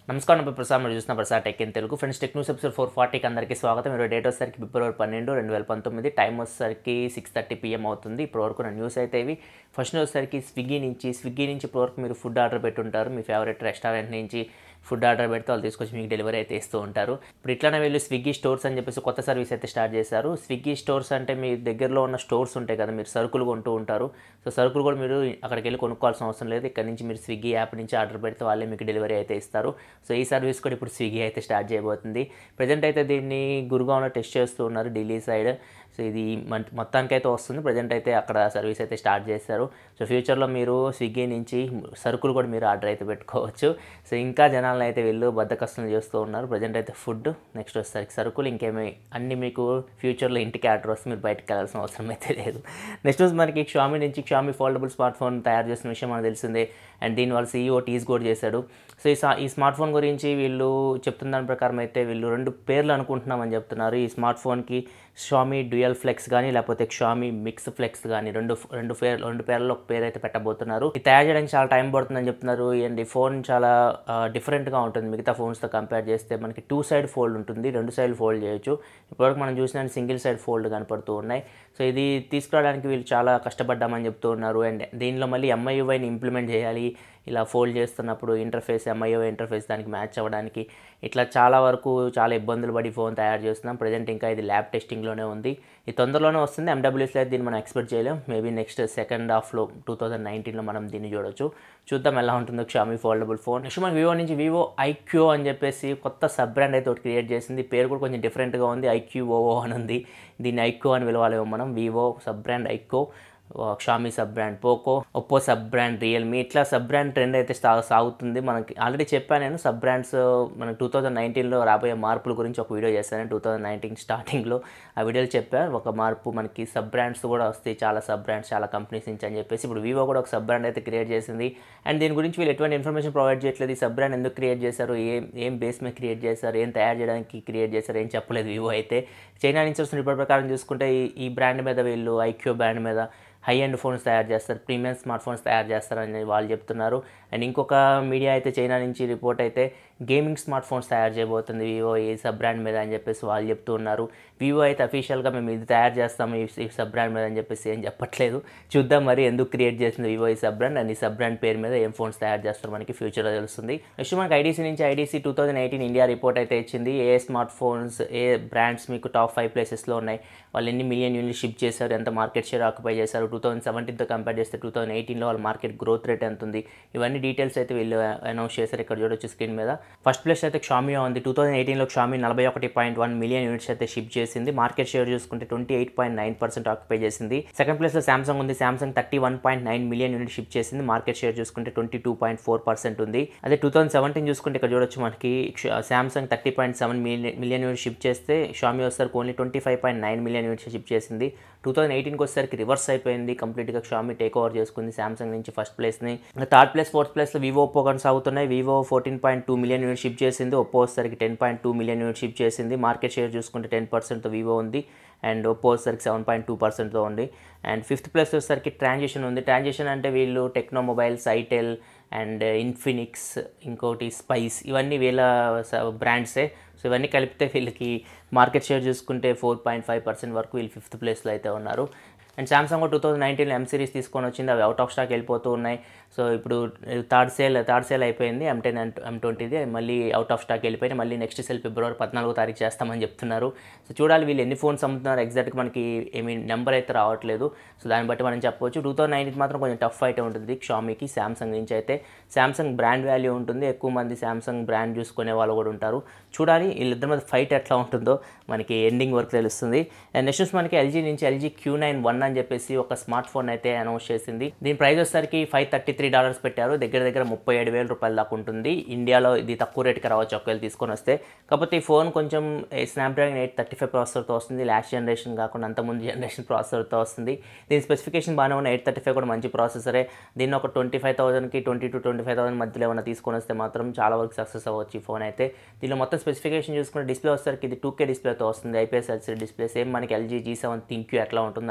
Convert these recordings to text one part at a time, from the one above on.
నమస్కారం నా పేరు ప్రసాద్ మీరు చూస్తున్న Prasad tech in Telugu friends tech news episode four ఫార్టీకి అందరికీ స్వాగతం ఈరోజు డేట్ వచ్చేసరికి ఫిబ్రవరి పన్నెండు రెండు వేల పంతొమ్మిది టైం వచ్చేసరికి సిక్స్ థర్టీ పిఎం అవుతుంది ఇప్పటివరకు నా న్యూస్ అయితే ఇవి ఫస్ట్ న్యూస్ వచ్చేసరికి స్విగ్గీ నుంచి స్విగ్గీ నుంచి ఇప్పటివరకు మీరు ఫుడ్ ఆర్డర్ పెట్టుంటారు మీ ఫేవరెట్ రెస్టారెంట్ నుంచి ఫుడ్ ఆర్డర్ పెడితే వాళ్ళు తీసుకొచ్చి మీకు డెలివరీ అయితే ఇస్తూ ఉంటారు ఇప్పుడు ఇట్లానే వీళ్ళు స్విగ్గీ స్టోర్స్ అని చెప్పేసి కొత్త సర్వీస్ అయితే స్టార్ట్ చేశారు స్విగ్గీ స్టోర్స్ అంటే మీ దగ్గరలో ఉన్న స్టోర్స్ ఉంటాయి కదా మీరు సరుకులు కొంటూ ఉంటారు సో సరుకులు కూడా మీరు అక్కడికి వెళ్ళి కొనుక్కోవాల్సిన అవసరం లేదు ఇక్కడ నుంచి మీరు స్విగ్గీ యాప్ నుంచి ఆర్డర్ పెడితే వాళ్ళే మీకు డెలివరీ అయితే ఇస్తారు సో ఈ సర్వీస్ కూడా ఇప్పుడు స్విగ్గీ అయితే స్టార్ట్ చేయబోతుంది ప్రజెంట్ అయితే దీన్ని గురుగావ్లో టెస్ట్ చేస్తూ ఉన్నారు ఢిల్లీ సైడ్ సో ఇది మన్- మొత్తానికైతే వస్తుంది ప్రజెంట్ అయితే అక్కడ సర్వీస్ అయితే స్టార్ట్ చేస్తారు సో ఫ్యూచర్లో మీరు స్విగ్గీ నుంచి సరుకులు కూడా మీరు ఆర్డర్ అయితే పెట్టుకోవచ్చు సో ఇంకా జనాలను అయితే వీళ్ళు బద్దకస్తులు చేస్తూ ఉన్నారు ప్రజెంట్ అయితే ఫుడ్ నెక్స్ట్ వచ్చేసరికి సరుకులు ఇంకేమీ అన్ని మీకు ఫ్యూచర్లో ఇంటికి ఆర్డర్ వస్తే మీరు బయటకు వెళ్ళాల్సిన అవసరం అయితే లేదు నెక్స్ట్ వచ్చి మనకి క్షామి నుంచి క్షామి ఫోల్డబుల్ స్మార్ట్ ఫోన్ తయారు చేసిన విషయం మనకు తెలిసిందే అండ్ దీని వాళ్ళ సీఈఓ టీజ్ కూడా చేశాడు సో ఈ సా- ఈ స్మార్ట్ ఫోన్ గురించి వీళ్ళు చెప్తున్న దాని ప్రకారం అయితే వీళ్ళు రెండు పేర్లు అనుకుంటున్నామని చెప్తున్నారు ఈ స్మార్ట్ ఫోన్కి షామీ డ్యూయల్ ఫ్లెక్స్ కానీ లేకపోతే షామీ మిక్స్ ఫ్లెక్స్ కానీ రెండు రెండు పేర్ రెండు పేర్లలో ఒక పేరు అయితే పెట్టబోతున్నారు ఇది తయారు చేయడానికి చాలా టైం పడుతుందని చెప్తున్నారు అండ్ ఈ ఫోన్ చాలా డిఫరెంట్గా ఉంటుంది మిగతా ఫోన్స్తో కంపేర్ చేస్తే మనకి టూ సైడ్ ఫోల్డ్ ఉంటుంది రెండు సైడ్ ఫోల్డ్ చేయొచ్చు ఇప్పటివరకు మనం చూసిన సింగిల్ సైడ్ ఫోల్డ్ కనపడుతూ ఉన్నాయి సో ఇది తీసుకురావడానికి వీళ్ళు చాలా కష్టపడ్డామని చెప్తూ ఉన్నారు అండ్ దీనిలో మళ్ళీ ఎంఐయుఐని ఇంప్లిమెంట్ చేయాలి ఇలా ఫోల్డ్ చేస్తున్నప్పుడు ఇంటర్ఫేస్ ఎంఐఓ ఇంటర్ఫేస్ దానికి మ్యాచ్ అవ్వడానికి ఇట్లా చాలా వరకు చాలా ఇబ్బందులు పడి ఫోన్ తయారు చేస్తున్నాం ప్రజెంట్ ఇంకా ఇది ల్యాబ్ టెస్టింగ్లోనే ఉంది ఇది తొందరలోనే వస్తుంది ఎండబ్ల్యూఎస్లో అయితే దీన్ని మనం ఎక్స్పెక్ట్ చేయలేం మేబీ నెక్స్ట్ సెకండ్ హాఫ్లో టూ థౌజండ్ నైన్టీన్లో మనం దీన్ని చూడొచ్చు చూద్దాం ఎలా ఉంటుందో క్షామీ ఫోల్డబుల్ ఫోన్ నెక్స్ట్ మనకి వివో నుంచి వివో ఐక్యూ అని చెప్పేసి కొత్త సబ్ బ్రాండ్ అయితే ఒకటి క్రియేట్ చేసింది పేరు కూడా కొంచెం డిఫరెంట్గా ఉంది ఐక్యూ ఓవో అని ఉంది దీన్ని ఐక్యూ అని పిలవాలేమో మనం Vivo sub brand iQOO Xiaomi sub brand Poco Oppo sub brand Realme ఇట్లా సబ్ బ్రాండ్ ట్రెండ్ అయితే సా సాగుతుంది మనకి ఆల్రెడీ చెప్పాను నేను సబ్ బ్రాండ్స్ మనకి టూ థౌజండ్ నైన్టీన్లో రాబోయే మార్పుల గురించి ఒక వీడియో చేశాను టూ థౌజండ్ నైన్టీన్ స్టార్టింగ్లో ఆ వీడియోలో చెప్పాను ఒక మార్పు మనకి సబ్ బ్రాండ్స్ కూడా వస్తాయి చాలా సబ్ బ్రాండ్స్ చాలా కంపెనీస్ నుంచి అని చెప్పేసి ఇప్పుడు వివో కూడా ఒక సబ్ బ్రాండ్ అయితే క్రియేట్ చేసింది అండ్ దీని గురించి వీళ్ళు ఎటువంటి ఇన్ఫర్మేషన్ ప్రొవైడ్ చేయట్లేదు ఈ సబ్ బ్రాండ్ ఎందుకు క్రియేట్ చేశారు ఏం ఏం బేస్ మీద క్రియేట్ చేశారు ఏం తయారు చేయడానికి క్రియేట్ చేశారు ఏం చెప్పలేదు వివో అయితే చైనా నుంచి వస్తున్న రిపోర్ట్ ప్రకారం చూసుకుంటే ఈ ఈ బ్రాండ్ మీద వీళ్ళు ఐక్యూ బ్రాండ్ మీద హై ఎండ్ ఫోన్స్ తయారు చేస్తారు ప్రీమియం స్మార్ట్ ఫోన్స్ తయారు చేస్తారని వాళ్ళు చెప్తున్నారు అండ్ ఇంకొక మీడియా అయితే చైనా నుంచి రిపోర్ట్ అయితే గేమింగ్ స్మార్ట్ ఫోన్స్ తయారు చేయబోతుంది వివో ఈ సబ్ బ్రాండ్ మీద అని చెప్పేసి వాళ్ళు చెప్తూ ఉన్నారు వివో అయితే అఫీషియల్గా మేము ఇది తయారు చేస్తాము ఈ ఈ సబ్ బ్రాండ్ మీద అని చెప్పేసి ఏం చెప్పట్లేదు చూద్దాం మరి ఎందుకు క్రియేట్ చేసింది వివో ఈ సబ్ బ్రాండ్ అండ్ ఈ సబ్ బ్రాండ్ పేరు మీద ఏం ఫోన్స్ తయారు చేస్తారు మనకి ఫ్యూచర్లో తెలుస్తుంది నెక్స్ట్ మనకి ఐడీసీ నుంచి IDC two thousand eighteen India report అయితే ఇచ్చింది ఏ స్మార్ట్ ఫోన్స్ ఏ బ్రాండ్స్ మీకు టాప్ ఫైవ్ ప్లేసెస్లో ఉన్నాయి వాళ్ళు ఎన్ని మిలియన్ యూనిట్ షిప్ చేశారు ఎంత మార్కెట్ షేర్ ఆక్యుపై చేశారు టూ థౌసండ్ సెవెంటీన్తో కంపేర్ చేస్తే టూ థౌసండ్ ఎయిటీన్లో వాళ్ళ మార్కెట్ గ్రోత్ రేట్ ఎంత ఉంది ఇవన్నీ డీటెయిల్స్ అయితే వీళ్ళు అనౌన్స్ చేశారు ఇక్కడ చూడొచ్చు స్క్రీన్ మీద ఫస్ట్ ప్లేస్ అయితే క్షామియా ఉంది టూ థౌసండ్ ఎయిటీన్లో క్షామి నలభై ఒకటి పాయింట్ వన్ మిలియన్ యూనిట్స్ అయితే షిప్ చేసింది మార్కెట్ షేర్ చూసుకుంటే twenty eight point nine percent occupy చేసింది సెకండ్ ప్లేస్లో సామ్సంగ్ ఉంది Samsung thirty one point nine million unit ship చేసింది మార్కెట్ షేర్ చూసుకుంటే twenty two point four percent ఉంది అదే టూ థౌసండ్ సెవెంటీన్ చూసుకుంటే ఇక్కడ చూడొచ్చు మనకి Samsung thirty point seven million million unit ship చేస్తే షామీ వచ్చేసరికి only twenty five point nine million units ship చేసింది టూ థౌసండ్ ఎయిటీన్కి వచ్చేసరికి రివర్స్ అయిపోయింది కంప్లీట్గా షామీ టేక్ ఓవర్ చేసుకుంది సామ్సంగ్ నుంచి ఫస్ట్ ప్లేస్ని థర్డ్ ప్లేస్ ఫోర్త్ ప్లేస్లో వివో ఒప్పో కొనసాగుతున్నాయి Vivo fourteen point two million unit ship చేసింది ఒప్పో వచ్చేసరికి ten point two million unit ship చేసింది మార్కెట్ షేర్ చూసుకుంటే టెన్ పర్సెంట్తో వివో ఉంది అండ్ ఒప్పో వచ్చేసరికి సెవెన్ పాయింట్ టూ పర్సెంట్తో ఉంది అండ్ ఫిఫ్త్ ప్లేస్ వచ్చేసరికి ట్రాన్సాక్షన్ ఉంది ట్రాన్సాక్షన్ అంటే వీళ్ళు Tecno mobiles itel and Infinix ఇంకోటి స్పైస్ ఇవన్నీ వీళ్ళ బ్రాండ్సే సో ఇవన్నీ కలిపితే వీళ్ళకి మార్కెట్ షేర్ చూసుకుంటే ఫోర్ పాయింట్ ఫైవ్ పర్సెంట్ వరకు వీళ్ళు ఫిఫ్త్ ప్లేస్లో అయితే ఉన్నారు అండ్ సామ్సంగ్ టూ థౌసండ్ నైన్టీన్లో ఎం సిరీస్ తీసుకొని వచ్చింది అవి అవుట్ ఆఫ్ స్టాక్ వెళ్ళిపోతూ ఉన్నాయి సో ఇప్పుడు థర్డ్ సేల్ థర్డ్ సేల్ అయిపోయింది ఎం టెన్ ఎం ట్వంటీది మళ్ళీ అవుట్ ఆఫ్ స్టాక్ వెళ్ళిపోయింది మళ్ళీ నెక్స్ట్ సేల్ ఫిబ్రవరి పద్నాలుగో తారీఖు చేస్తామని చెప్తున్నారు సో చూడాలి వీళ్ళు ఎన్ని ఫోన్స్ అమ్ముతున్నారు ఎగ్జాక్ట్గా మనకి ఏమీ నెంబర్ అయితే రావట్లేదు సో దాన్ని బట్టి మనం చెప్పవచ్చు టూ థౌసండ్ నైన్టీన్ మాత్రం కొంచెం టఫ్ అయితే ఉంటుంది షామీకి సామ్సంగ్ నుంచి అయితే సామ్సంగ్ బ్రాండ్ వాల్యూ ఉంటుంది ఎక్కువ మంది సామ్సంగ్ బ్రాండ్ చూసుకునే వాళ్ళు కూడా ఉంటారు చూడాలి వీళ్ళిద్దరి మీద ఫైట్ ఎట్లా ఉంటుందో మనకి ఎండింగ్ వరకు తెలుస్తుంది అండ్ నెక్స్ట్ మనకి ఎల్జీ నుంచి ఎల్జీ క్యూ నైన్ వన్ అని చెప్పేసి ఒక స్మార్ట్ ఫోన్ అయితే అనౌన్స్ చేసింది దీని ప్రైస్ వచ్చేసరికి ఫైవ్ థర్టీ త్రీ డాలర్స్ పెట్టారు దగ్గర దగ్గర ముప్పై ఏడు వేల రూపాయల దాకా ఉంటుంది ఇండియాలో ఇది తక్కువ రేట్కి రావచ్చు ఒకవేళ తీసుకొని వస్తే కాకపోతే ఈ ఫోన్ కొంచెం స్నాప్డ్రాగన్ ఎయిట్ థర్టీ ఫైవ్ ప్రాసెసర్తో వస్తుంది లాస్ట్ జనరేషన్ కాకుండా అంతకుముందు జనరేషన్ ప్రాసెసర్తో వస్తుంది దీని స్పెసిఫికేషన్ బాగానే ఉన్న ఎయిట్ థర్టీ ఫైవ్ కూడా మంచి ప్రాసెసరే దీన్ని ఒక ట్వంటీ ఫైవ్ థౌసండ్కి twenty to twenty five thousand మధ్యలో ఏమైనా తీసుకొని వస్తే మాత్రం చాలా వరకు సక్సెస్ అవ్వచ్చు ఈ ఫోన్ అయితే దీనిలో మొత్తం స్పెసిఫికేషన్ చూసుకుంటే డిస్ప్లే వచ్చేసరికి ఇది టూ కే డిస్ప్లేతో వస్తుంది ఐపీఎస్ ఎల్సీడీ డిస్ప్లే సేమ్ మనకి ఎల్జీ జీ సెవెన్ థింక్యూ ఎట్లా ఉంటుందో అట్లనే ఉంటుంది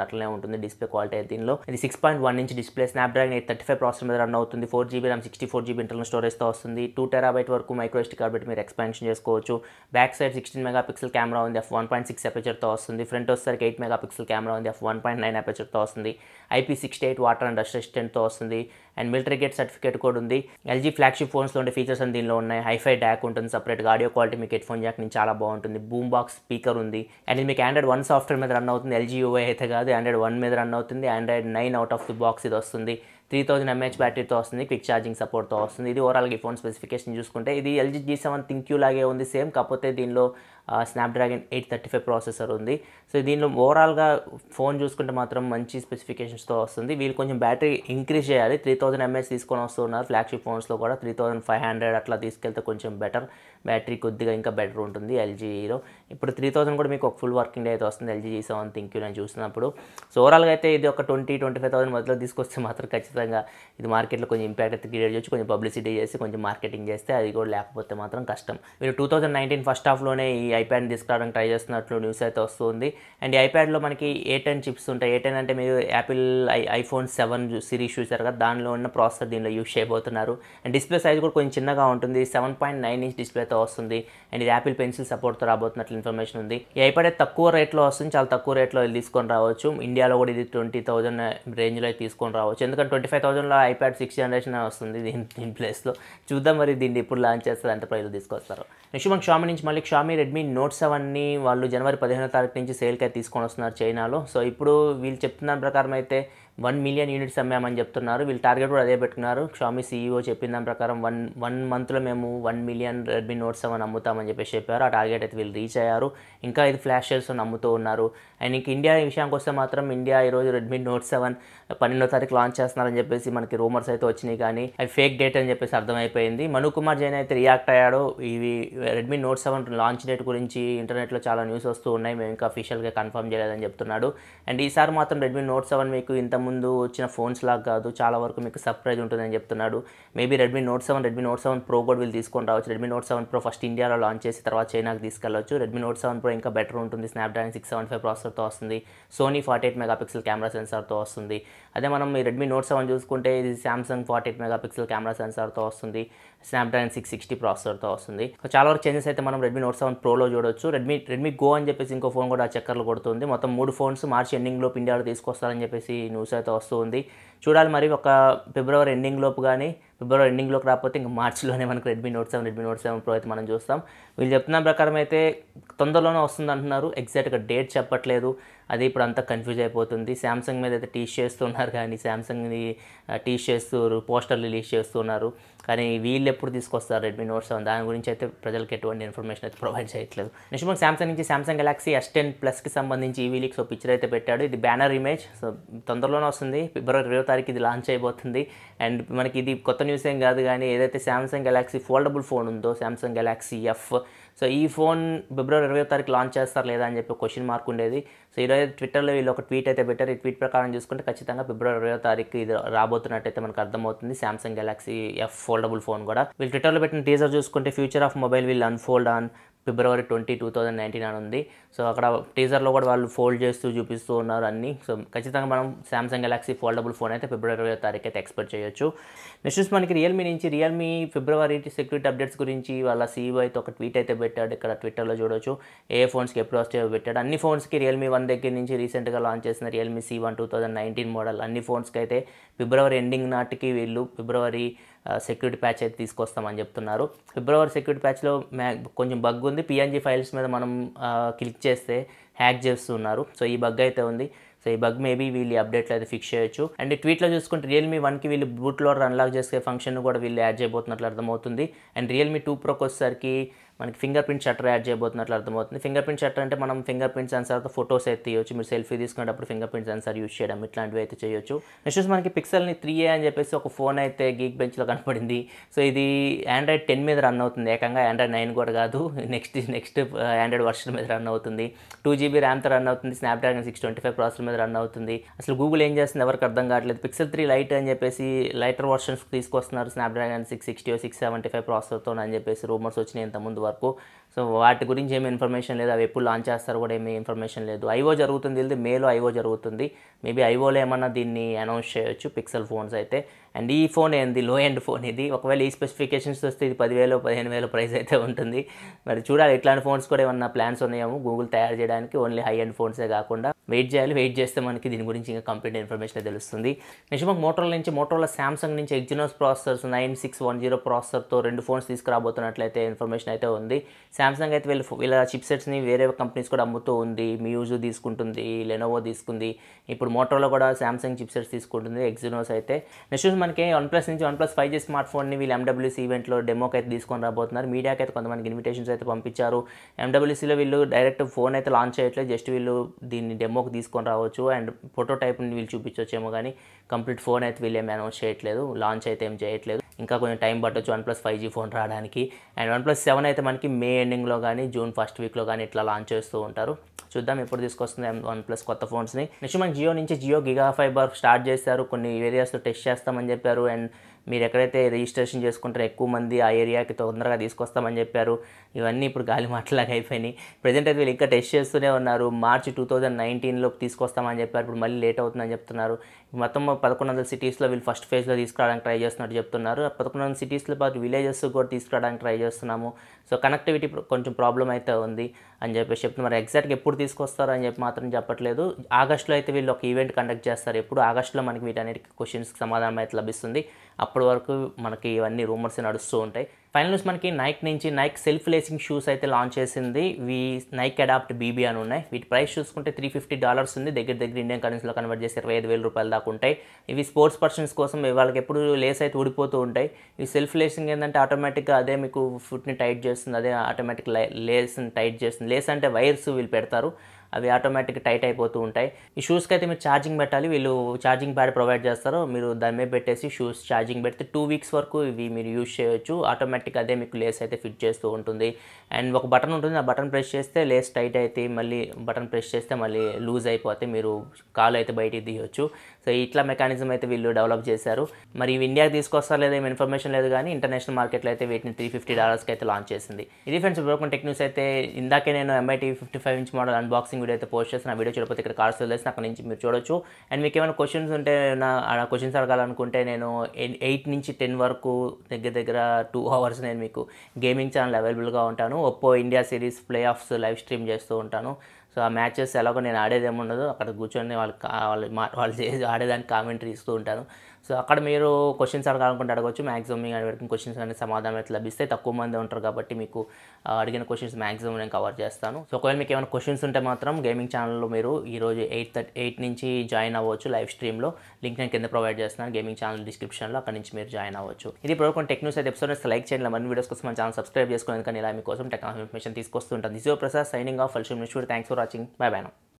బాగుంటుంది డిస్ప్లే క్వాలిటీ అయితే దీనిలో ఇది six point one inch display Snapdragon eight thirty five processor మీద రన్ అవుతుంది four GB RAM sixty four GB internal స్టోరేజ్తో వస్తుంది టూ టెరాబైట్ వరకు మైక్రో ఎస్టీ కార్డ్ పెట్టి మీరు ఎక్స్పాన్షన్ చేసుకోవచ్చు back side sixteen mega pixel camera ఉంది ఎఫ్ వన్ పాయింట్ సిక్స్ ఎపేచర్తో వస్తుంది ఫ్రంట్ వచ్చేసరికి ఎయిట్ మెగా పిక్సెల్ కెమెరా ఉంది ఎఫ్ వన్ పాయింట్ నైన్ ఎపేచర్తో వస్తుంది IP sixty eight water and dust రెసిస్టెంట్తో వస్తుంది అండ్ మిలిటరీ గేట్ సర్టిఫికేట్ కూడా ఉంది ఎల్జీ ఫ్లాగ్షిప్ ఫోన్స్లో ఉండే ఫీచర్స్ అని దీనిలో ఉన్నాయి హైఫై డాక్ ఉంటుంది సపరేట్గా ఆడియో క్వాలిటీ మీకు హెడ్ ఫోన్ జాక్ నుంచి చాలా బాగుంటుంది బూమ్ బాక్స్ స్పీకర్ ఉంది అండ్ ఇది మీకు ఆండ్రాయిడ్ వన్ సాఫ్ట్వేర్ మీద రన్ అవుతుంది ఎల్జీ యూఐ అయితే కాదు ఆండ్రాయిడ్ వన్ మీద రన్ అవుతుంది Android nine out of the box ఇది వస్తుంది త్రీ థౌజండ్ ఎంహెచ్ బ్యాటరీతో వస్తుంది క్విక్ ఛార్జింగ్ సపోర్ట్తో వస్తుంది ఇది ఓవరాల్గా ఈ ఫోన్ స్పెసిఫికేషన్ చూసుకుంటే ఇది ఎల్జీ జీ సెవెన్ థింక్యూ లాగే ఉంది సేమ్ కాకపోతే దీనిలో Snapdragon eight thirty five processor ఉంది సో దీనిలో ఓవరాల్గా ఫోన్ చూసుకుంటే మాత్రం మంచి స్పెసిఫికేషన్స్తో వస్తుంది వీళ్ళు కొంచెం బ్యాటరీ ఇంక్రీజ్ చేయాలి త్రీ థౌసండ్ ఎంఎస్ తీసుకొని వస్తున్నారు ఫ్లాగ్షిప్ ఫోన్స్లో కూడా త్రీ థౌసండ్ ఫైవ్ హండ్రెడ్ అట్లా తీసుకెళ్తే కొంచెం బెటర్ బ్యాటరీ కొద్దిగా ఇంకా బెటర్ ఉంటుంది ఎల్జీలో ఇప్పుడు త్రీ థౌసండ్ కూడా మీకు ఒక ఫుల్ వర్కింగ్ డే అయితే వస్తుంది ఎల్జీ జీ సెవెన్ థింక్ నేను చూసినప్పుడు సో ఓవరాల్గా అయితే ఇది ఒక ట్వంటీ ట్వంటీ ఫైవ్ థౌసండ్ మధ్యలో తీసుకొస్తే మాత్రం ఖచ్చితంగా ఇది మార్కెట్లో కొంచెం ఇంపాక్ట్ అయితే క్రియేట్ చేయొచ్చు కొంచెం పబ్లిసిటీ చేసి కొంచెం మార్కెటింగ్ చేస్తే అది కూడా లేకపోతే మాత్రం కష్టం మీరు టూ థౌసండ్ నైన్టీన్ ఫస్ట్ హాఫ్లోనే ఈ ఐప్యాడ్ తీసుకురావడానికి ట్రై చేస్తున్నట్లు న్యూస్ అయితే వస్తుంది అండ్ ఈ ఐప్యాడ్లో మనకి ఏ టెన్ చిప్స్ ఉంటాయి ఏ టెన్ అంటే మీరు Apple I iPhone seven series చూసారు కదా దానిలో ఉన్న ప్రాసెసర్ దీనిలో యూస్ చేయబోతున్నారు అండ్ డిస్ప్లే సైజ్ కూడా కొంచెం చిన్నగా ఉంటుంది సెవెన్ పాయింట్ నైన్ ఇంచ్ డిస్ప్లేతో వస్తుంది అండ్ ఇది యాపిల్ పెన్సిల్ సపోర్ట్తో రాబోతున్నట్లు ఇన్ఫర్మేషన్ ఉంది ఈ ఐప్యాడ్ అయితే తక్కువ రేట్లో వస్తుంది చాలా తక్కువ రేట్లో తీసుకొని రావచ్చు ఇండియాలో కూడా ఇది ట్వంటీ థౌసండ్ రేంజ్లో అయితే తీసుకొని రావచ్చు ఎందుకంటే ట్వంటీ ఫైవ్ థౌసండ్లో ఐప్యాడ్ సిక్స్ జనరేషన్ వస్తుంది దీని దీని ప్లేస్లో చూద్దాం మరి దీన్ని ఎప్పుడు లాంచ్ చేస్తారు ఎంత ప్రైస్లో తీసుకొస్తారు నెక్స్ట్ మనకి షామీ నుంచి మళ్ళీ షామీ రెడ్మీ నోట్ సెవెన్ని వాళ్ళు జనవరి పదిహేనో తారీఖు నుంచి సేల్కి అయితే తీసుకొని వస్తున్నారు చైనాలో సో ఇప్పుడు వీళ్ళు చెప్తున్న ప్రకారం అయితే వన్ మిలియన్ యూనిట్స్ అమ్మామని చెప్తున్నారు వీళ్ళు టార్గెట్ కూడా అదే పెట్టుకున్నారు షామీ సీఈఓ చెప్పిన దాని ప్రకారం వన్ వన్ మంత్లో మేము one million Redmi note seven అమ్ముతామని చెప్పేసి చెప్పారు ఆ టార్గెట్ అయితే వీళ్ళు రీచ్ అయ్యారు ఇంకా ఇది ఫ్లాష్ సేల్స్ అమ్ముతూ ఉన్నారు అండ్ ఇంక ఇండియా విషయానికి వస్తే మాత్రం ఇండియా ఈరోజు రెడ్మీ నోట్ సెవెన్ పన్నెండో తారీఖు లాంచ్ చేస్తున్నారని చెప్పేసి మనకి రూమర్స్ అయితే వచ్చినాయి కానీ అవి ఫేక్ డేట్ అని చెప్పేసి అర్థమైపోయింది మను కుమార్ జైన్ అయితే రియాక్ట్ అయ్యాడు ఇవి Redmi note seven launch date గురించి ఇంటర్నెట్లో చాలా న్యూస్ వస్తూ ఉన్నాయి మేము ఇంకా అఫీషియల్గా కన్ఫర్మ్ చేయలేదని చెప్తున్నాడు అండ్ ఈసారి మాత్రం రెడ్మీ నోట్ సెవెన్ మీకు ఇంతకుముందు వచ్చిన ఫోన్స్ లాగా కాదు చాలా వరకు మీకు సర్ప్రైజ్ ఉంటుందని చెప్తున్నాడు maybe Redmi note seven Redmi note seven pro కూడా వీళ్ళు తీసుకొని రావచ్చు Redmi note seven pro first ఇండియాలో లాంచ్ చేసి తర్వాత చైనాకి తీసుకెళ్ళవచ్చు రెడ్మీ నోట్ సెవెన్ ప్రో ఇంకా బెటర్ ఉంటుంది స్నాప్డ్రాగన్ సిక్స్ సెవెన్ ఫైవ్ ప్రాసెసర్తో వస్తుంది Sony forty eight megapixel camera సెన్సార్తో వస్తుంది అదే మనం ఈ రెడ్మీ నోట్ సెవెన్ చూసుకుంటే ఇది Samsung forty eight megapixel camera సెన్సార్తో వస్తుంది స్నాప్డ్రాగన్ సిక్స్ సిక్స్టీ ప్రాసెసర్తో వస్తుంది సో చాలా వరకు చేంజెస్ అయితే మనం రెడ్మీ నోట్ సెవెన్ ప్రోలో చూడొచ్చు రెడ్మీ రెడ్మీ గో అని చెప్పేసి ఇంకో ఫోన్ కూడా చక్కర్లు కొడుతుంది మొత్తం మూడు ఫోన్స్ మార్చి ఎండింగ్ లోపు ఇండియాలో తీసుకొస్తారని చెప్పేసి న్యూస్ అయితే వస్తుంది చూడాలి మరి ఒక ఫిబ్రవరి ఎండింగ్ లోపు కానీ ఫిబ్రవరి ఎండింగ్లోకి రాకపోతే ఇంకా మార్చిలోనే మనకు Redmi note seven Redmi note seven pro అయితే మనం చూస్తాం వీళ్ళు చెప్తున్న ప్రకారం అయితే తొందరలోనే వస్తుంది అంటున్నారు ఎగ్జాక్ట్గా డేట్ చెప్పట్లేదు అది ఇప్పుడు అంతా కన్ఫ్యూజ్ అయిపోతుంది శాంసంగ్ మీద అయితే టీచ్ చేస్తున్నారు కానీ శాంసంగ్ని టీచ్ చేస్తూ పోస్టర్ రిలీజ్ చేస్తున్నారు కానీ వీళ్ళు ఎప్పుడు తీసుకొస్తారు రెడ్మీ నోట్ సెవెన్ దాని గురించి అయితే ప్రజలకు ఎటువంటి ఇన్ఫర్మేషన్ అయితే ప్రొవైడ్ చేయట్లేదు నెక్స్ట్ మనకి శాంసంగ్ నుంచి శాంసంగ్ గెలాక్సీ ఎస్ టెన్ ప్లస్కి సంబంధించి ఈ వీలిక్స్ ఒక పిక్చర్ అయితే పెట్టాడు ఇది బ్యానర్ ఇమేజ్ సో తొందరలోనే వస్తుంది ఫిబ్రవరి ఇరవై తారీఖు ఇది లాంచ్ అయిపోతుంది అండ్ మనకి ఇది కొత్త న్యూస్ ఏం కాదు కానీ ఏదైతే శాంసంగ్ గెలాక్సీ ఫోల్డబుల్ ఫోన్ ఉందో శాంసంగ్ గెలాక్సీ ఎఫ్ సో ఈ ఫోన్ ఫిబ్రవరి ఇరవై తారీఖు లాంచ్ చేస్తారు లేదా అని చెప్పి క్వశ్చన్ మార్క్ ఉండేది సో ఈరోజు ట్విట్టర్లో వీళ్ళు ఒక ట్వీట్ అయితే పెట్టారు ఈ ట్వీట్ ప్రకారం చూసుకుంటే ఖచ్చితంగా ఫిబ్రవరి ఇరవై తారీఖు ఇది రాబోతున్నట్టయితే మనకు అర్థమవుతుంది Samsung Galaxy F foldable phone కూడా వీళ్ళు ట్విట్టర్లో పెట్టిన టీజర్ చూసుకుంటే future of mobile will unfold on February twenty two thousand nineteen అని ఉంది సో అక్కడ టీజర్లో కూడా వాళ్ళు ఫోల్డ్ చేస్తూ చూపిస్తూ ఉన్నారు అన్ని సో ఖచ్చితంగా మనం శాంసంగ్ గెలాక్సీ ఫోల్డబుల్ ఫోన్ అయితే ఫిబ్రవరి ఇరవై తారీఖు అయితే ఎక్స్పెక్ట్ చేయొచ్చు నెక్స్ట్ మనకి రియల్మీ నుంచి రియల్మీ ఫిబ్రవరి సెక్యూరిటీ అప్డేట్స్ గురించి వాళ్ళ సీఈఓ అయితే ఒక ట్వీట్ అయితే పెట్టాడు ఇక్కడ ట్విట్టర్లో చూడొచ్చు ఏ ఫోన్స్కి ఎప్పుడు వస్తాయో పెట్టాడు అన్ని ఫోన్స్కి రియల్మీ వన్ దగ్గర నుంచి రీసెంట్గా లాంచ్ చేసిన Realme C one two thousand nineteen model అన్ని ఫోన్స్కి అయితే ఫిబ్రవరి ఎండింగ్ నాటికి వీళ్ళు ఫిబ్రవరి సెక్యూరిటీ ప్యాచ్ అయితే తీసుకొస్తామని చెప్తున్నారు ఫిబ్రవరి సెక్యూరిటీ ప్యాచ్లో మ్యా కొంచెం బగ్ ఉంది పిఎన్జీ ఫైల్స్ మీద మనం క్లిక్ చేస్తే హ్యాక్ చేస్తున్నారు సో ఈ బగ్ అయితే ఉంది సో ఈ బగ్ మేబీ వీళ్ళు అప్డేట్లో అయితే ఫిక్స్ చేయొచ్చు అండ్ ట్వీట్లో చూసుకుంటే రియల్మీ వన్కి వీళ్ళు బూట్ లోడర్ అన్లాక్ చేసే ఫంక్షన్ కూడా వీళ్ళు యాడ్ చేయబోతున్నట్లు అర్థమవుతుంది అండ్ రియల్మీ టూ ప్రోకి వచ్చేసరికి మనకి ఫింగర్ ప్రింట్ షట్టర్ యాడ్ చేయబోతున్నట్లు అర్థమవుతుంది ఫింగర్ ప్రింట్ షట్టర్ అంటే మనం ఫింగర్ ప్రింట్ సెన్సార్తో ఫోటోస్ అయితే తీయొచ్చు మీరు సెల్ఫీ తీసుకునేటప్పుడు ఫింగర్ ప్రింట్ సెన్సార్ యూస్ చేయడం ఇట్లాంటివి అయితే చేయొచ్చు నెక్స్ట్ మనకి పిక్సెల్ని త్రీ ఏ అని చెప్పేసి ఒక ఫోన్ అయితే గీక్ బెంచ్లో కనపడింది సో ఇది ఆండ్రాయిడ్ టెన్ మీద రన్ అవుతుంది ఏకంగా ఆండ్రాయిడ్ నైన్ కూడా కాదు నెక్స్ట్ నెక్స్ట్ ఆండ్రాయిడ్ వర్షన్ మీద రన్ అవుతుంది టూ జీబీ ర్యామ్తో రన్ అవుతుంది Snapdragon six twenty five processor మీద రన్ అవుతుంది అసలు గూగుల్ ఏం చేస్తుంది ఎవరికి అర్థం కావట్లేదు పిక్సెల్ త్రీ లైట్ అని చెప్పేసి లైటర్ వర్షన్స్ తీసుకొస్తున్నారు Snapdragon six sixty six seventy five ప్రాసెసర్తో అని చెప్పేసి రూమర్స్ వచ్చినాయి ఇంత ముందు వరకు వరకు సో వాటి గురించి ఏమి ఇన్ఫర్మేషన్ లేదు అవి ఎప్పుడు లాంచ్ చేస్తారో కూడా ఏమీ ఇన్ఫర్మేషన్ లేదు ఐఓ జరుగుతుంది ఇది మేలో ఐఓ జరుగుతుంది మేబీ ఐఓలో ఏమన్నా దీన్ని అనౌన్స్ చేయొచ్చు పిక్సెల్ ఫోన్స్ అయితే అండ్ ఈ ఫోన్ ఏంది లో ఎండ్ ఫోన్ ఇది ఒకవేళ ఈ స్పెసిఫికేషన్స్ వస్తే ఇది పదివేలు పదిహేను వేల ప్రైస్ అయితే ఉంటుంది మరి చూడాలి ఇట్లాంటి ఫోన్స్ కూడా ఏమన్నా ప్లాన్స్ ఉన్నాయేమో గూగుల్ తయారు చేయడానికి ఓన్లీ హై ఎండ్ ఫోన్సే కాకుండా వెయిట్ చేయాలి వెయిట్ చేస్తే మనకి దీని గురించి ఇంకా కంప్లీట్ ఇన్ఫర్మేషన్ తెలుస్తుంది నెక్స్ట్ మాకు మోటోల నుంచి మోటోల శాంసంగ్ నుంచి Exynos processors nine six one zero ప్రాసెసర్తో రెండు ఫోన్స్ తీసుకురాబోతున్నట్లయితే ఇన్ఫర్మేషన్ అయితే ఉంది శాంసంగ్ అయితే వీళ్ళు వీళ్ళ చిప్సెట్స్ని వేరే కంపెనీస్ కూడా అమ్ముతూ ఉంది మ్యూజ్ తీసుకుంటుంది లెనోవో తీసుకుంది ఇప్పుడు మోటోలో కూడా శాంసంగ్ చిప్సెట్స్ తీసుకుంటుంది ఎగ్జినోస్ అయితే నెక్స్ట్ మనకి వన్ ప్లస్ నుంచి OnePlus five G smart ఫోన్ని వీళ్ళు ఎండబ్ల్యూసీ ఈవెంట్లో డెమోకి అయితే తీసుకొని రాబోతున్నారు మీడియాకి అయితే కొంతమందికి ఇన్విటేషన్స్ అయితే పంపించారు ఎండబ్ల్యూసీలో వీళ్ళు డైరెక్ట్ ఫోన్ అయితే లాంచ్ చేయట్లేదు జస్ట్ వీళ్ళు దీన్ని డెమోకి తీసుకొని రావచ్చు అండ్ ప్రోటోటైప్ని వీళ్ళు చూపించవచ్చేమో కానీ కంప్లీట్ ఫోన్ అయితే వీళ్ళు ఏమి అనౌన్స్ చేయట్లేదు లాంచ్ అయితే ఏం చేయట్లేదు ఇంకా కొంచెం టైం పట్టొచ్చు OnePlus five G phone రావడానికి అండ్ వన్ ప్లస్ సెవెన్ అయితే మనకి మే ఎండింగ్లో కానీ జూన్ ఫస్ట్ వీక్లో కానీ ఇట్లా లాంచ్ చేస్తూ ఉంటారు చూద్దాం ఎప్పుడు తీసుకొస్తుంది వన్ ప్లస్ కొత్త ఫోన్స్ని నెక్స్ట్ మనకి జియో నుంచి జియో గిగా ఫైబర్ స్టార్ట్ చేశారు కొన్ని ఏరియాస్లో టెస్ట్ చేస్తామని చెప్పారు అండ్ మీరు ఎక్కడైతే రిజిస్ట్రేషన్ చేసుకుంటారో ఎక్కువ మంది ఆ ఏరియాకి తొందరగా తీసుకొస్తామని చెప్పారు ఇవన్నీ ఇప్పుడు గాలి మాటలాగా అయిపోయినాయి ప్రజెంట్ అయితే వీళ్ళు ఇంకా టెస్ట్ చేస్తూనే ఉన్నారు మార్చి టూ థౌజండ్ నైన్టీన్లో తీసుకొస్తామని చెప్పారు ఇప్పుడు మళ్ళీ లేట్ అవుతుందని చెప్తున్నారు మొత్తం పదకొండు వందల సిటీస్లో వీళ్ళు ఫస్ట్ ఫేజ్లో తీసుకురావడానికి ట్రై చేస్తున్నట్టు చెప్తున్నారు పదకొండు వందల సిటీస్లో పాటు విలేజెస్ కూడా తీసుకురావడానికి ట్రై చేస్తున్నాము సో కనెక్టివిటీ కొంచెం ప్రాబ్లం అయితే ఉంది అని చెప్పేసి చెప్తున్నారు ఎగ్జాక్ట్గా ఎప్పుడు తీసుకొస్తారు అని చెప్పి మాత్రం చెప్పట్లేదు ఆగస్ట్లో అయితే వీళ్ళు ఒక ఈవెంట్ కండక్ట్ చేస్తారు ఎప్పుడు ఆగస్ట్లో మనకి వీటన్నిటికి క్వశ్చన్స్కి సమాధానం అయితే లభిస్తుంది అప్పటి వరకు మనకి ఇవన్నీ రూమర్స్ నడుస్తూ ఉంటాయి ఫైనల్ న్యూస్ మనకి నైక్ నుంచి నైక్ సెల్ఫ్ లేసింగ్ షూస్ అయితే లాంచ్ చేసింది వీ నైక్ అడాప్ట్ బీబీ అని ఉన్నాయి వీటి ప్రైస్ చూసుకుంటే త్రీ ఫిఫ్టీ డాలర్స్ ఉంది దగ్గర దగ్గర ఇండియన్ కరెన్సీలో కన్వర్ట్ చేసి ఇరవై ఐదు వేల రూపాయల దాకా ఉంటాయి ఇవి స్పోర్ట్స్ పర్సన్స్ కోసం వాళ్ళకి ఎప్పుడు లేస్ అయితే ఊడిపోతూ ఉంటాయి ఈ సెల్ఫ్ లేసింగ్ ఏంటంటే ఆటోమేటిక్గా అదే మీకు ఫుట్ని టైట్ చేస్తుంది అదే ఆటోమేటిక్ లేస్ని టైట్ చేస్తుంది లేస్ అంటే వైర్స్ వీళ్ళు పెడతారు అవి ఆటోమేటిక్ టైట్ అయిపోతూ ఉంటాయి ఈ షూస్కి అయితే మీరు ఛార్జింగ్ పెట్టాలి వీళ్ళు ఛార్జింగ్ ప్యాడ్ ప్రొవైడ్ చేస్తారు మీరు దాని మీద పెట్టేసి షూస్ ఛార్జింగ్ పెడితే టూ వీక్స్ వరకు ఇవి మీరు యూజ్ చేయొచ్చు ఆటోమేటిక్ అదే మీకు లేస్ అయితే ఫిట్ చేస్తూ ఉంటుంది అండ్ ఒక బటన్ ఉంటుంది ఆ బటన్ ప్రెస్ చేస్తే లేస్ టైట్ అయితే మళ్ళీ బటన్ ప్రెస్ చేస్తే మళ్ళీ లూజ్ అయిపోతే మీరు కాలు అయితే బయటికి తీయొచ్చు సో ఇట్లా మెకానిజం అయితే వీళ్ళు డెవలప్ చేశారు మరి ఇవి ఇండియాకి తీసుకొస్తారు లేదా ఏం ఇన్ఫర్మేషన్ లేదు కానీ ఇంటర్నేషనల్ మార్కెట్లో అయితే వీటిని త్రీ ఫిఫ్టీ డాలర్స్కి అయితే లాంచ్ చేసింది ఇది ఫ్రెండ్స్ బ్రోకన్ టెక్ న్యూస్ అయితే ఇందాకే నేను MIT fifty five inch model unboxing video అయితే పోస్ట్ చేసిన ఆ వీడియో చూడకపోతే ఇక్కడ కార్డ్స్ వదిలేసి అక్కడ నుంచి మీరు చూడొచ్చు అండ్ మీకు ఏమైనా క్వశ్చన్స్ ఉంటే నా క్వశ్చన్స్ అడగాలనుకుంటే నేను ఎయిట్ నుంచి టెన్ వరకు దగ్గర దగ్గర టూ అవర్స్ నేను మీకు గేమింగ్ ఛానల్ అవైలబుల్గా ఉంటాను Oppo India series playoffs live stream చేస్తూ ఉంటాను సో ఆ మ్యాచెస్ ఎలాగో నేను ఆడేది ఏముండదు అక్కడ కూర్చొని వాళ్ళు వాళ్ళు మా వాళ్ళు చేసి ఆడేదానికి కామెంటరీ ఇస్తూ ఉంటాను సో అక్కడ మీరు క్వశ్చన్స్ అడగాలనుకుంటే అడగవచ్చు మ్యాక్సిమం మీకు అడిగిన క్వశ్చన్స్ అనేది సమాధానం అయితే లభిస్తే తక్కువ మంది ఉంటారు కాబట్టి మీకు అడిగిన క్వశ్చన్స్ మ్యాక్సిమం నేను కవర్ చేస్తాను సో ఒకవేళ మీకు ఏమైనా క్వశ్చన్స్ ఉంటే మాత్రం గేమింగ్ ఛానల్లో మీరు ఈరోజు ఎయిట్ థర్టీ ఎయిట్ నుంచి జాయిన్ అవ్వచ్చు లైవ్ స్ట్రీమ్లో లింక్ నేను కింద ప్రొవైడ్ చేస్తున్నాను గేమింగ్ ఛానల్ డిస్క్రిప్షన్లో అక్కడ నుంచి మీరు జాయిన్ అవ్వచ్చు ఇది ఇప్పుడు టెక్ న్యూస్ అయితే ఎపిసోడ్ లైక్ చేయండి మరిన్ని వీడియోస్ కోసం మన ఛానల్ సబ్స్క్రైబ్ చేసుకుని కానీ ఇలా మీకోసం టెక్నాలజీ ఇన్ఫర్మేషన్ తీసుకొస్తుంటాను దిస్ ప్రసాద్ సైనింగ్ ఆఫ్ ఫల్షూమ్ thanks for watching bye by